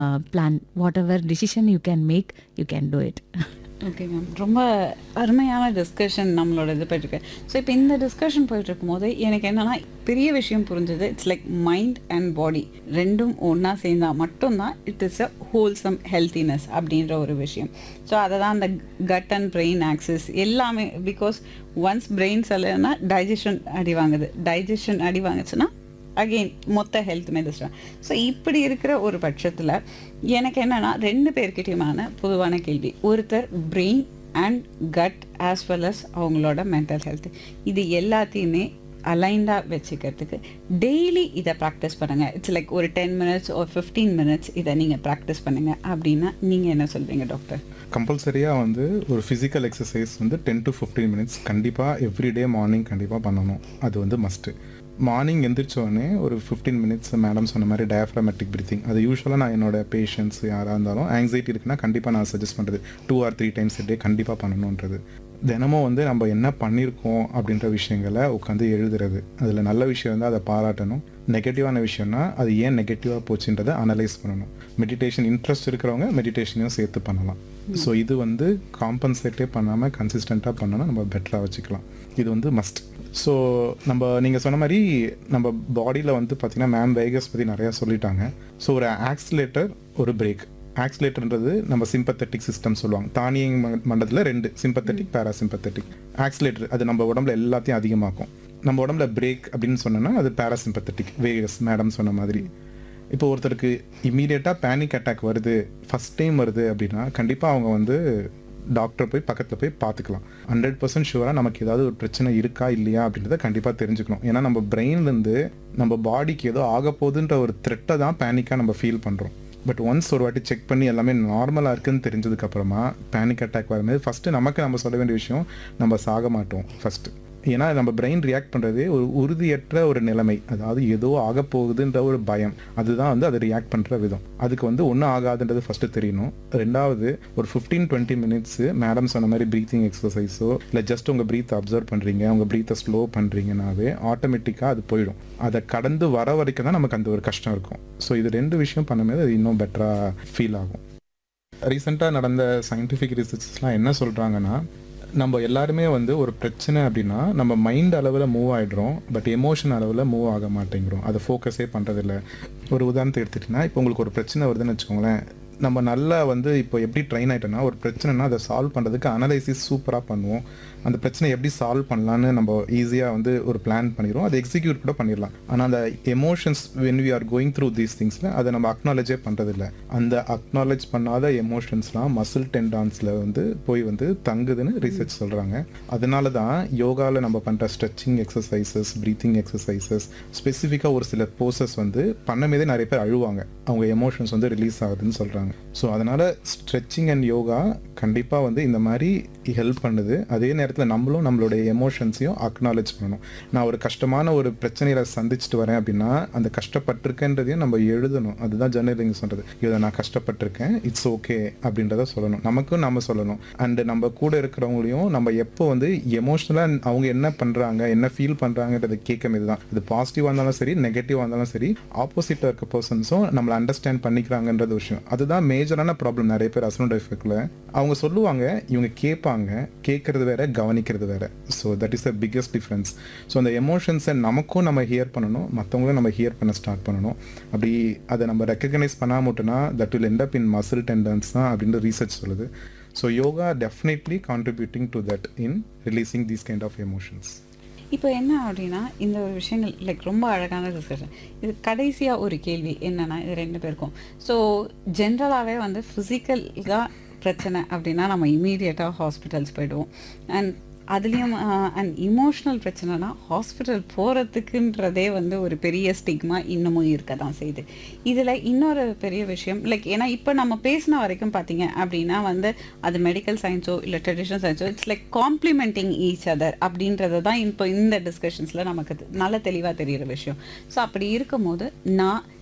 plan whatever decision you can make you can do it okay ma'am ரொம்ப அருமையான discussion நம்மளோட இது போயிட்டுருக்கு ஸோ இப்போ இந்த டிஸ்கஷன் போயிட்டு இருக்கும்போது எனக்கு என்னன்னா பெரிய விஷயம் புரிஞ்சது it's like mind and body ரெண்டும் ஒன்றா சேர்ந்தால் மட்டும்தான் it is a wholesome healthiness அப்படின்ற ஒரு விஷயம் ஸோ அதை தான் அந்த கட் அண்ட் பிரெயின் ஆக்சஸ் எல்லாமே பிகாஸ் ஒன்ஸ் பிரெயின் சொல்லலைன்னா டைஜஷன் அடி வாங்குது டைஜஷன் அடி வாங்குச்சுன்னா அகெயின் மொத்த ஹெல்த்துமே திஸ்டான் ஸோ இப்படி இருக்கிற ஒரு பட்சத்தில் எனக்கு என்னன்னா ரெண்டு பேர்கிட்டயுமான பொதுவான கேள்வி ஒருத்தர் brain and gut as well as அவங்களோட மென்டல் ஹெல்த் இது எல்லாத்தையுமே அலைண்டாக வச்சுக்கிறதுக்கு டெய்லி இதை ப்ராக்டிஸ் பண்ணுங்கள் இட்ஸ் லைக் ஒரு டென் மினிட்ஸ் ஒரு ஃபிஃப்டீன் மினிட்ஸ் இதை நீங்கள் ப்ராக்டிஸ் பண்ணுங்கள் அப்படின்னா நீங்கள் என்ன சொல்வீங்க டாக்டர் கம்பல்சரியாக வந்து ஒரு ஃபிசிக்கல் எக்ஸசைஸ் வந்து டென் டு ஃபிஃப்டீன் மினிட்ஸ் கண்டிப்பாக எவ்ரிடே மார்னிங் கண்டிப்பாக பண்ணணும் அது வந்து மஸ்ட்டு மார்னிங் எந்திரிச்சோடனே ஒரு ஃபிஃப்டீன் மினிட்ஸ் மேடம் சொன்ன மாதிரி டயஃப்ராமேட்டிக் பிரீத்திங் அது யூஸ்வலாக நான் என்னோட பேஷண்ட்ஸ் யாராக இருந்தாலும் ஆங்ஸைட்டி இருக்குன்னா கண்டிப்பாக நான் சஜஸ்ட் பண்ணுறது two or three times day கண்டிப்பாக பண்ணணுன்றது தினமும் வந்து நம்ம என்ன பண்ணியிருக்கோம் அப்படின்ற விஷயங்களை உட்காந்து எழுதுறது அதில் நல்ல விஷயம் வந்து அதை பாராட்டணும் நெகட்டிவான விஷயம்னா அது ஏன் நெகட்டிவாக போச்சுன்றதை அனலைஸ் பண்ணணும் மெடிடேஷன் இன்ட்ரெஸ்ட் இருக்கிறவங்க மெடிடேஷனையும் சேர்த்து பண்ணலாம் ஸோ இது வந்து காம்பன்சேட்டே பண்ணாமல் கன்சிஸ்டண்ட்டாக பண்ணோன்னா நம்ம பெட்டராக வச்சுக்கலாம் இது வந்து மஸ்ட் ஸோ நம்ம நீங்கள் சொன்ன மாதிரி நம்ம பாடியில் வந்து பார்த்திங்கன்னா மேம் வேகஸ் பற்றி நிறையா சொல்லிட்டாங்க ஸோ ஒரு ஆக்சிலேட்டர் ஒரு பிரேக் ஆக்சிலேட்டர்ன்றது நம்ம சிம்பத்தட்டிக் சிஸ்டம் சொல்லுவாங்க தானியங் மண்டலத்தில் ரெண்டு சிம்பத்தட்டிக் பேராசிம்பத்தட்டிக் ஆக்சிலேட்டர் அது நம்ம உடம்புல எல்லாத்தையும் அதிகமாக்கும் நம்ம உடம்புல பிரேக் அப்படின்னு சொன்னோன்னா அது பேராசிம்பத்தட்டிக் வேகஸ் மேடம் சொன்ன மாதிரி இப்போ ஒருத்தருக்கு இம்மீடியட்டாக பேனிக் அட்டாக் வருது ஃபஸ்ட் டைம் வருது அப்படின்னா கண்டிப்பாக அவங்க வந்து டாக்டர் போய் பக்கத்தில் போய் பார்த்துக்கலாம் ஹண்ட்ரட் பர்சன்ட் ஷுவராக நமக்கு ஏதாவது ஒரு பிரச்சனை இருக்கா இல்லையா அப்படின்றத கண்டிப்பாக தெரிஞ்சுக்கணும் ஏன்னா நம்ம பிரெயின்லேருந்து நம்ம பாடிக்கு ஏதோ ஆக போகுதுன்ற ஒரு த்ரெட்டை தான் பேனிக்காக நம்ம ஃபீல் பண்ணுறோம் பட் ஒன்ஸ் ஒரு வாட்டி செக் பண்ணி எல்லாமே நார்மலாக இருக்குன்னு தெரிஞ்சதுக்கப்புறமா பேனிக் அட்டாக் வரும்போது ஃபஸ்ட்டு நமக்கு நம்ம சொல்ல வேண்டிய விஷயம் நம்ம சாக மாட்டோம் ஃபஸ்ட்டு ஏன்னா நம்ம பிரெயின் ரியாக்ட் பண்ணுறதே ஒரு உறுதியற்ற ஒரு நிலைமை அதாவது ஏதோ ஆக போகுதுன்ற ஒரு பயம் அதுதான் வந்து அது ரியாக்ட் பண்ணுற விதம் அதுக்கு வந்து ஒன்றும் ஆகாதுன்றது ஃபஸ்ட்டு தெரியணும் ரெண்டாவது ஒரு ஃபிஃப்டீன் டுவெண்ட்டி மினிட்ஸு மேடம் சொன்ன மாதிரி ப்ரீத்திங் எக்ஸசைஸோ இல்லை ஜஸ்ட் உங்கள் ப்ரீத் அப்சர்வ் பண்ணுறீங்க உங்கள் ப்ரீத்தை ஸ்லோ பண்ணுறீங்கனாவே ஆட்டோமேட்டிக்காக அது போயிடும் அதை கடந்து வர வரைக்கும் தான் நமக்கு அந்த ஒரு கஷ்டம் இருக்கும் ஸோ இது ரெண்டு விஷயம் பண்ணும்போது அது இன்னும் பெட்டராக ஃபீல் ஆகும் ரீசெண்டாக நடந்த சயின்டிஃபிக் ரிசர்ச்சஸ்லாம் என்ன சொல்கிறாங்கன்னா நம்ம எல்லாருமே வந்து ஒரு பிரச்சனை அப்படின்னா நம்ம மைண்ட் அளவில் மூவ் ஆகிடுறோம் பட் எமோஷன் அளவில் மூவ் ஆக மாட்டேங்கிறோம் அதை ஃபோக்கஸே பண்ணுறதில்ல ஒரு உதாரணத்தை எடுத்துட்டிங்கன்னா இப்போ உங்களுக்கு ஒரு பிரச்சனை வருதுன்னு வச்சுக்கோங்களேன் நம்ம நல்லா வந்து இப்போ எப்படி ட்ரெயின் ஆகிட்டோன்னா ஒரு பிரச்சனைனா அதை சால்வ் பண்ணுறதுக்கு அனலைசிஸ் சூப்பராக பண்ணுவோம் அந்த பிரச்சனை எப்படி சால்வ் பண்ணலான்னு நம்ம ஈஸியாக வந்து ஒரு பிளான் பண்ணிடுவோம் அதை எக்ஸிக்யூட் கூட பண்ணிடலாம் ஆனால் அந்த emotions when we are going through these திங்ஸில் அதை நம்ம அக்னாலேஜே பண்ணுறதில்ல அந்த அக்னாலேஜ் பண்ணாத எமோஷன்ஸ்லாம் மசில் டெண்டான்ஸில் வந்து போய் வந்து தங்குதுன்னு ரிசர்ச் சொல்கிறாங்க அதனால தான் யோகாவில் நம்ம பண்ணுற ஸ்ட்ரெச்சிங் எக்ஸசைசஸ் ப்ரீத்திங் எக்ஸசைசஸ் ஸ்பெசிஃபிக்காக ஒரு சில போசஸ் வந்து பண்ணமேதே நிறைய பேர் அழுவாங்க அவங்க எமோஷன்ஸ் வந்து ரிலீஸ் ஆகுதுன்னு சொல்கிறாங்க ஸோ அதனால் ஸ்ட்ரெச்சிங் அண்ட் யோகா கண்டிப்பாக வந்து இந்த மாதிரி ஹெல்ப் பண்ணுது அதே நேரத்தில் நம்மளும் நம்மளுடைய எமோஷன்ஸையும் அக்னாலேஜ் பண்ணணும் நான் ஒரு கஷ்டமான ஒரு பிரச்சனையில் சந்திச்சுட்டு வரேன் அப்படின்னா அந்த கஷ்டப்பட்டிருக்கேன்றதையும் நம்ம எழுதணும் அதுதான் ஜெர்னலிங் சொல்கிறது இதை நான் கஷ்டப்பட்டிருக்கேன் இட்ஸ் ஓகே அப்படின்றத சொல்லணும் நமக்கும் நம்ம சொல்லணும் அண்டு நம்ம கூட இருக்கிறவங்களையும் நம்ம எப்போ வந்து எமோஷ்னலாக அவங்க என்ன பண்ணுறாங்க என்ன ஃபீல் பண்ணுறாங்கன்றதை கேட்க தான் இது பாசிட்டிவாக இருந்தாலும் சரி நெகட்டிவாக இருந்தாலும் சரி ஆப்போசிட்டாக இருக்க பர்சன்ஸும் நம்மளை அண்டர்ஸ்டாண்ட் பண்ணிக்கிறாங்கன்றது விஷயம் அதுதான் மேஜரான ப்ராப்ளம் நிறைய பேர் அசனோட எஃபெக்டில் அவங்க சொல்லுவாங்க இவங்க கேட்பாங்க கேட்கறது வேற கவனிக்கிறது வேற so that is the biggest difference so அந்த எமோஷன்ஸை நமக்கும் நம்ம ஹியர் பண்ணணும் மற்றவங்களும் நம்ம ஹியர் பண்ண ஸ்டார்ட் பண்ணணும் அப்படி அதை நம்ம ரெக்கக்னைஸ் பண்ணாமட்டுனா that will end up in muscle tendons தான் அப்படின்ற ரீசர்ச் சொல்லுது so yoga definitely contributing to that in releasing these kind of emotions இப்போ என்ன அப்படின்னா இந்த ஒரு விஷயங்கள் லைக் ரொம்ப அழகான டிஸ்கஷன் இது கடைசியாக ஒரு கேள்வி என்னன்னா இது ரெண்டு பேருக்கும் ஸோ ஜென்ரலாகவே வந்து ஃபிசிக்கலாக பிரச்சனை அப்படின்னா நம்ம இமீடியட்டாக ஹாஸ்பிட்டல்ஸ் போயிடுவோம் அண்ட் அதுலேயும் அண்ட் இமோஷ்னல் பிரச்சனைனா ஹாஸ்பிட்டல் போகிறதுக்குன்றதே வந்து ஒரு பெரிய ஸ்டிக்மா இன்னமும் இருக்க தான் செய்யுது இதில் இன்னொரு பெரிய விஷயம் லைக் ஏன்னா இப்போ நம்ம பேசின வரைக்கும் பார்த்தீங்க அப்படின்னா வந்து அது மெடிக்கல் சயின்ஸோ இல்லை ட்ரெடிஷ்னல் சயின்ஸோ it's like complementing each other அப்படின்றது தான் இப்போ இந்த டிஸ்கஷன்ஸில் நமக்கு நல்ல தெளிவாக தெரிகிற விஷயம் ஸோ அப்படி இருக்கும்போது நான்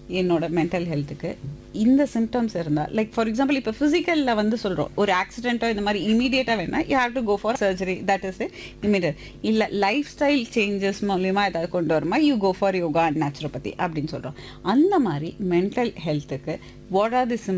என்னோட மென்டல் ஹெல்த்துக்கு இந்த சிம்டம்ஸ் இருந்தால் லைக் ஃபார் எக்ஸாம்பிள் இப்போ ஃபிசிக்கலில் வந்து சொல்கிறோம் ஒரு ஆக்சிடென்ட்டோ இந்த மாதிரி இமீடியட்டாக வேணா you have to go for surgery that is immediate இல்லை லைஃப் ஸ்டைல் சேஞ்சஸ் மூலியமா ஏதாவது கொண்டு வருமா you go for yoga and naturopathy அப்படின்னு சொல்கிறோம் அந்த மாதிரி மென்டல் ஹெல்த்துக்கு வாட் ஆர் தி